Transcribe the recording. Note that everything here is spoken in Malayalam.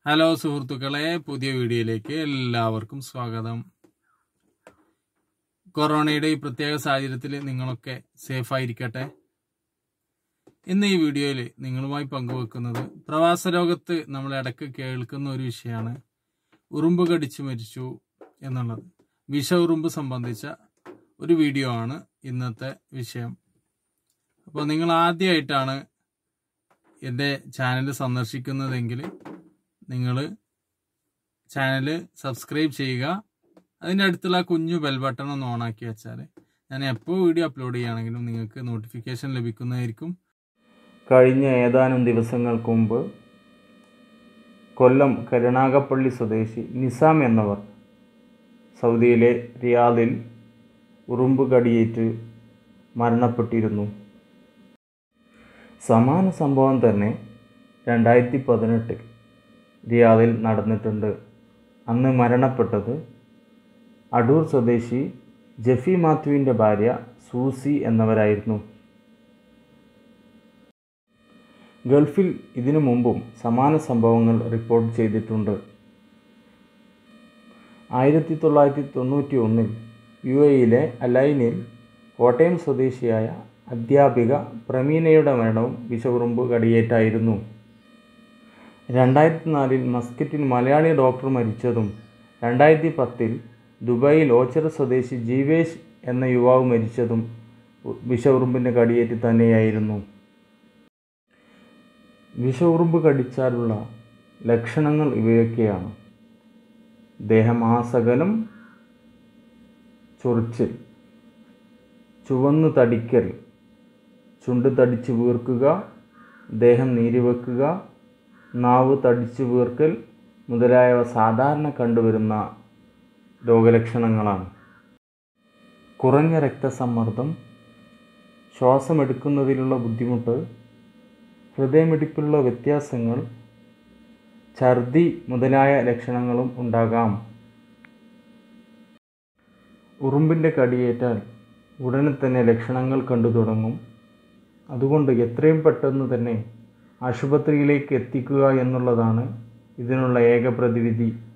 ഹലോ സുഹൃത്തുക്കളെ പുതിയ വീഡിയോയിലേക്ക് എല്ലാവർക്കും സ്വാഗതം കൊറോണയുടെ ഈ പ്രത്യേക സാഹചര്യത്തിൽ നിങ്ങളൊക്കെ സേഫ് ആയിരിക്കട്ടെ ഇന്ന് ഈ വീഡിയോയിൽ നിങ്ങളുമായി പങ്കുവെക്കുന്നത് പ്രവാസ ലോകത്ത് നമ്മൾ ഇടയ്ക്ക് കേൾക്കുന്ന ഒരു വിഷയമാണ് ഉറുമ്പ് കടിച്ചു മരിച്ചു എന്നുള്ളത് വിഷ ഉറുമ്പ് സംബന്ധിച്ച ഒരു വീഡിയോ ആണ് ഇന്നത്തെ വിഷയം അപ്പോൾ നിങ്ങൾ ആദ്യമായിട്ടാണ് എൻ്റെ ചാനൽ സന്ദർശിക്കുന്നതെങ്കിൽ നിങ്ങൾ ചാനൽ സബ്സ്ക്രൈബ് ചെയ്യുക അതിൻ്റെ അടുത്തുള്ള ആ കുഞ്ഞു ബെൽ ബട്ടൺ ഒന്ന് ഓണാക്കി വെച്ചാൽ ഞാൻ എപ്പോൾ വീഡിയോ അപ്ലോഡ് ചെയ്യുകയാണെങ്കിലും നിങ്ങൾക്ക് നോട്ടിഫിക്കേഷൻ ലഭിക്കുന്നതായിരിക്കും കഴിഞ്ഞ ഏതാനും ദിവസങ്ങൾക്ക് മുമ്പ് കൊല്ലം കരുണാകപ്പള്ളി സ്വദേശി നിസാം എന്നവർ സൗദിയിലെ റിയാദിൽ ഉറുമ്പ് കടിയേറ്റ് മരണപ്പെട്ടിരുന്നു സമാന സംഭവം തന്നെ രണ്ടായിരത്തി പതിനെട്ടിൽ റിയാദിൽ നടന്നിട്ടുണ്ട് അന്ന് മരണപ്പെട്ടത് അടൂർ സ്വദേശി ജെഫി മാത്യുവിൻ്റെ ഭാര്യ സൂസി എന്നവരായിരുന്നു ഗൾഫിൽ ഇതിനു മുമ്പും സമാന സംഭവങ്ങൾ റിപ്പോർട്ട് ചെയ്തിട്ടുണ്ട് ആയിരത്തി തൊള്ളായിരത്തി തൊണ്ണൂറ്റി ഒന്നിൽ യു എയിലെ അലൈനിൽ കോട്ടയം സ്വദേശിയായ അധ്യാപിക പ്രമീനയുടെ മരണവും വിഷവുറുമ്പ് കടിയേറ്റായിരുന്നു രണ്ടായിരത്തി നാലിൽ മസ്കറ്റിൽ മലയാളി ഡോക്ടർ മരിച്ചതും രണ്ടായിരത്തി പത്തിൽ ദുബായിൽ ഓച്ചിറ സ്വദേശി ജീവേഷ് എന്ന യുവാവ് മരിച്ചതും വിഷവുറുമ്പിൻ്റെ കടിയേറ്റ് തന്നെയായിരുന്നു വിഷവുറുമ്പ് കടിച്ചാലുള്ള ലക്ഷണങ്ങൾ ഇവയൊക്കെയാണ് ദേഹമാസകലം ചൊറിച്ചിൽ ചുവന്നു തടിക്കൽ ചുണ്ട് തടിച്ച് വീർക്കുക ദേഹം നീരിവെക്കുക നാവ് തടിച്ചു വീർക്കൽ മുതലായവ സാധാരണ കണ്ടുവരുന്ന രോഗലക്ഷണങ്ങളാണ് കുറഞ്ഞ രക്തസമ്മർദ്ദം ശ്വാസമെടുക്കുന്നതിലുള്ള ബുദ്ധിമുട്ട് ഹൃദയമിടിപ്പിലുള്ള വ്യത്യാസങ്ങൾ ഛർദി മുതലായ ലക്ഷണങ്ങളും ഉണ്ടാകാം ഉറുമ്പിൻ്റെ കടിയേറ്റാൽ ഉടനെ തന്നെ ലക്ഷണങ്ങൾ കണ്ടു തുടങ്ങും അതുകൊണ്ട് എത്രയും പെട്ടെന്ന് തന്നെ ആശുപത്രിയിലേക്ക് എത്തിക്കുക എന്നുള്ളതാണ് ഇതിനുള്ള ഏക പ്രതിവിധി